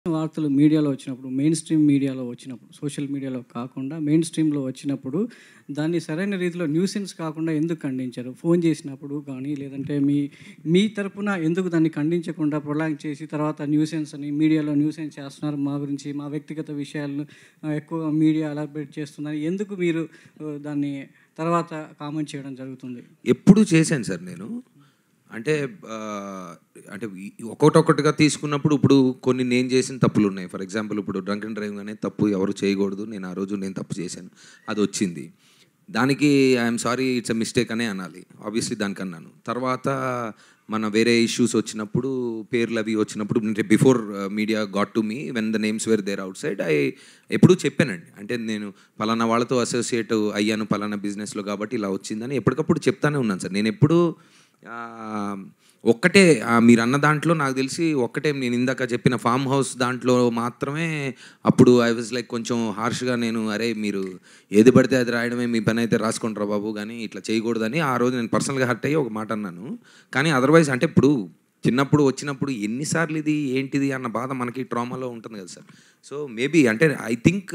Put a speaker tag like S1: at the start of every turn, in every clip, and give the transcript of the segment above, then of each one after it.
S1: వార్తలు మీడియాలో వచ్చినప్పుడు మెయిన్ స్ట్రీమ్ మీడియాలో వచ్చినప్పుడు సోషల్ మీడియాలో కాకుండా మెయిన్ స్ట్రీమ్లో వచ్చినప్పుడు దాన్ని సరైన రీతిలో న్యూసెన్స్ కాకుండా ఎందుకు ఖండించారు ఫోన్ చేసినప్పుడు కానీ లేదంటే మీ మీ తరపున ఎందుకు దాన్ని ఖండించకుండా ప్రొలాంగ్ చేసి తర్వాత న్యూసెన్స్ అని మీడియాలో న్యూసెన్స్ చేస్తున్నారు మా గురించి మా వ్యక్తిగత విషయాలను ఆ, ఎక్కువ మీడియా అలర్బేట్ చేస్తుందని ఎందుకు మీరు ఆ, దాన్ని తర్వాత కామెంట్ చేయడం జరుగుతుంది
S2: ఎప్పుడు చేశాను సార్ నేను అంటే ఆ, అంటే ఈ- ఒక్కొక్కటిగా తీసుకున్నప్పుడు ఇప్పుడు కొన్ని నేను చేసిన తప్పులు ఉన్నాయి ఫర్ ఎగ్జాంపుల్ ఇప్పుడు డ్రంక్ అండ్ డ్రైవింగ్ అనే తప్పు ఎవరు చేయకూడదు నేను ఆ రోజు నేను తప్పు చేశాను అది వచ్చింది దానికి I'm sorry it's a mistake అనే అనాలి ఆబ్వియస్లీ దానికి అన్నాను తర్వాత మన వేరే ఇష్యూస్ వచ్చినప్పుడు పేర్లు అవి వచ్చినప్పుడు అంటే before media got to me when the names were there outside I ఎప్పుడూ చెప్పానండి అంటే నేను పలానా వాళ్ళతో అసోసియేట్ అయ్యాను పలానా బిజినెస్లో కాబట్టి ఇలా వచ్చిందని ఎప్పటికప్పుడు చెప్తానే ఉన్నాను సార్ నేను ఎప్పుడు ఆ, ఒక్కటే ఆ, మీరు అన్న దాంట్లో నాకు తెలిసి ఒక్కటే నేను ఇందాక చెప్పిన ఫామ్ హౌస్ దాంట్లో మాత్రమే అప్పుడు ఐ వాజ్ లైక్ కొంచెం హార్ష్గా నేను అరే మీరు ఏది పడితే అది రాయడమే మీ పని అయితే రాసుకుంటారా బాబు కానీ ఇట్లా చేయకూడదని ఆ రోజు నేను పర్సనల్గా హర్ట్ అయ్యి ఒక మాట అన్నాను కానీ అదర్వైజ్ అంటే ఇప్పుడు చిన్నప్పుడు వచ్చినప్పుడు ఎన్నిసార్లు ఇది ఏంటిది అన్న బాధ మనకి ట్రామాలో ఉంటుంది కదా సార్ సో మేబీ అంటే ఐ థింక్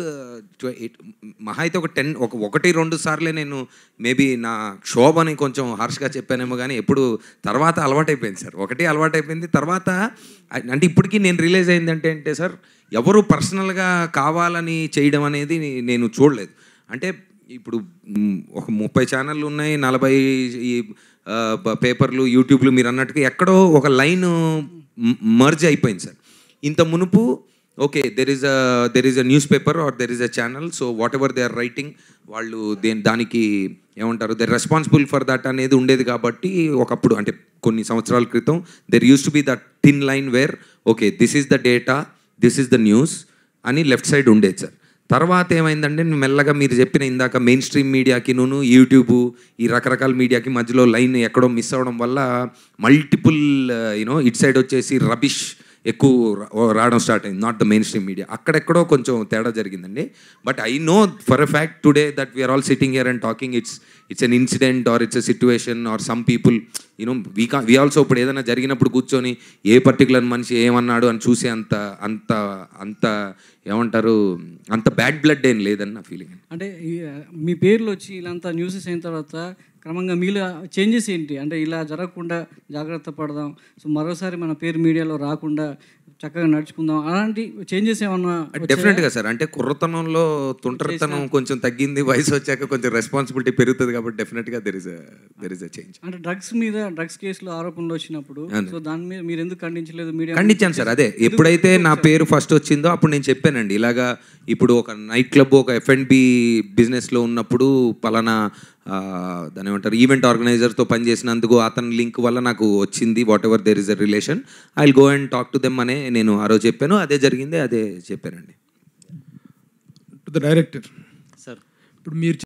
S2: మహా అయితే ఒక టెన్ ఒక ఒకటి రెండు సార్లే నేను మేబీ నా శోభని కొంచెం హార్ష్గా చెప్పానేమో కానీ ఎప్పుడు తర్వాత అలవాటైపోయింది సార్ ఒకటి అలవాటైపోయింది తర్వాత అంటే ఇప్పటికీ నేను రియలైజ్ అయింది అంటే అంటే సార్ ఎవరు పర్సనల్గా కావాలని చేయడం అనేది నేను చూడలేదు అంటే ఇప్పుడు మ్, ఒక ముప్పై ఛానళ్ళు ఉన్నాయి నలభై ఈ ఆ, ప- పేపర్లు యూట్యూబ్లు మీరు అన్నట్టుగా ఎక్కడో ఒక లైన్ మర్జ్ అయిపోయింది సార్ ఇంత మునుపు okay there is a there is a newspaper or there is a channel so whatever they are writing వాళ్ళు దేని దానికి ఏమంటారు దెర్ రెస్పాన్సిబుల్ ఫర్ దట్ అనేది ఉండేది కాబట్టి ఒకప్పుడు అంటే కొన్ని సంవత్సరాల క్రితం there used to be that thin line where okay this is the data this is the news అని లెఫ్ట్ సైడ్ ఉండేది సార్ తర్వాత ఏమైందంటే మెల్లగా మీరు చెప్పిన ఇందాక మెయిన్ స్ట్రీమ్ మీడియాకి నూను యూట్యూబ్ ఈ రకరకాల మీడియాకి మధ్యలో లైన్ ఎక్కడో మిస్ అవ్వడం వల్ల మల్టిపుల్ యూనో ఇట్ సైడ్ వచ్చేసి రబిష్ ఎక్కువ రా- రావడం స్టార్ట్ అయింది not the mainstream media అక్కడెక్కడో కొంచెం తేడా జరిగిందండి but I know for a fact today that we are all sitting here and talking it's it's an incident or it's a situation or some people you know we కా we also ఇప్పుడు ఏదైనా జరిగినప్పుడు కూర్చొని ఏ particular మనిషి ఏమన్నాడు అని చూసే అంత అంత అంత ఏమంటారు అంత బ్యాడ్ బ్లడ్ ఏం లేదని నా ఫీలింగ్
S1: అంటే ఈ, మీ పేర్లు వచ్చి ఇలాంతా న్యూసెస్ అయిన తర్వాత క్రమంగా మీలో చేంజెస్ ఏంటి అంటే ఇలా జరగకుండా జాగ్రత్త పడదాం సో మరోసారి మన పేరు మీడియాలో రాకుండా చక్కగా నడుచుకుందాం అలాంటి చేంజెస్ ఏమన్నా వచ్చాయా?
S2: డెఫినెట్గా సార్ అంటే కుర్రతనంలో తుంటరితనం కొంచెం తగ్గింది వయసు వచ్చాక కొంచెం రెస్పాన్సిబిలిటీ పెరుగుతుంది కాబట్టి డెఫినెట్గా there is there is a change
S1: అంటే డ్రగ్స్ మీద డ్రగ్స్ కేసులో ఆరోపణలు వచ్చినప్పుడు సో దాని మీద మీరు ఎందుకు ఖండించలేదు మీడియా
S2: ఖండించాను సార్ అదే ఎప్పుడైతే నా పేరు ఫస్ట్ వచ్చిందో అప్పుడు నేను చెప్పానండి ఇలాగా ఇప్పుడు ఒక నైట్ క్లబ్ ఒక ఎఫ్ అండ్ బి బిజినెస్లో ఉన్నప్పుడు పలానా ఆ, దాని ఏమంటారు ఈవెంట్ ఆర్గనైజర్తో పనిచేసినందుకు అతని లింక్ వల్ల నాకు వచ్చింది whatever there is a relation I go and talk to them అనే నేను ఆ రోజు చెప్పాను అదే జరిగింది అదే చెప్పానండి
S3: టు ద డైరెక్టర్
S1: సార్
S3: ఇప్పుడు మీరు